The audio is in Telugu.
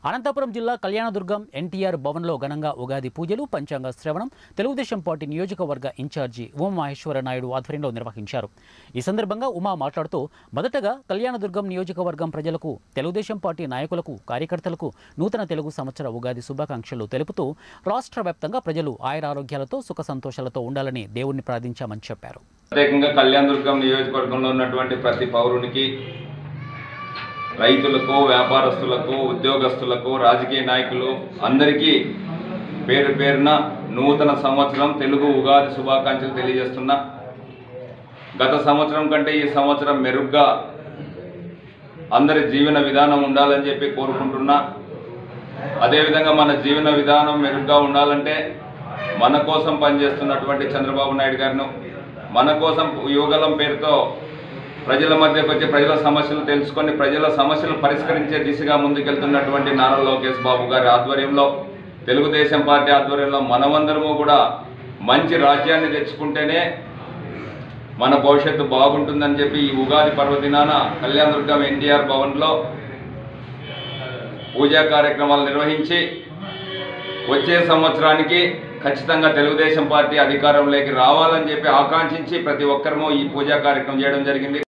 అనంతపురం జిల్లా కళ్యాణదుర్గం ఎన్టీఆర్ భవన్లో ఘనంగా ఉగాది పూజలు పంచాంగ శ్రవణం తెలుగుదేశం పార్టీ నియోజకవర్గ ఇన్ఛార్జి ఉమామహేశ్వర నాయుడు ఆధ్వర్యంలో నిర్వహించారు ఈ సందర్భంగా ఉమా మాట్లాడుతూ మొదటగా కళ్యాణదుర్గం నియోజకవర్గం ప్రజలకు తెలుగుదేశం పార్టీ నాయకులకు కార్యకర్తలకు నూతన తెలుగు సంవత్సర ఉగాది శుభాకాంక్షలు తెలుపుతూ రాష్ట్ర వ్యాప్తంగా ప్రజలు ఆయురారోగ్యాలతో సుఖ సంతోషాలతో ఉండాలని దేవుణ్ణి ప్రార్థించామని చెప్పారు ప్రత్యేకంగా కళ్యాణదుర్గం నియోజకవర్గంలో ఉన్నటువంటి ప్రతి పౌరునికి రైతులకు వ్యాపారస్తులకు ఉద్యోగస్తులకు రాజకీయ నాయకులు అందరికీ పేరు పేరున నూతన సంవత్సరం తెలుగు ఉగాది శుభాకాంక్షలు తెలియజేస్తున్నా గత సంవత్సరం కంటే ఈ సంవత్సరం మెరుగ్గా అందరి జీవన విధానం ఉండాలని చెప్పి కోరుకుంటున్నా అదేవిధంగా మన జీవన విధానం మెరుగ్గా ఉండాలంటే మన కోసం పనిచేస్తున్నటువంటి చంద్రబాబు నాయుడు గారిను మన కోసం యువగలం పేరుతో ప్రజల మధ్యకు వచ్చి ప్రజల సమస్యలు తెలుసుకొని ప్రజల సమస్యలు పరిష్కరించే దిశగా ముందుకెళ్తున్నటువంటి నారా లోకేష్ బాబు గారి ఆధ్వర్యంలో తెలుగుదేశం పార్టీ ఆధ్వర్యంలో మనమందరము కూడా మంచి రాజ్యాన్ని తెచ్చుకుంటేనే మన భవిష్యత్తు బాగుంటుందని చెప్పి ఈ ఉగాది పర్వదినాన కళ్యాణదుర్గం ఎన్టీఆర్ భవన్లో పూజా కార్యక్రమాలు నిర్వహించి వచ్చే సంవత్సరానికి ఖచ్చితంగా తెలుగుదేశం పార్టీ అధికారంలోకి రావాలని చెప్పి ఆకాంక్షించి ప్రతి ఒక్కరము ఈ పూజా కార్యక్రమం చేయడం జరిగింది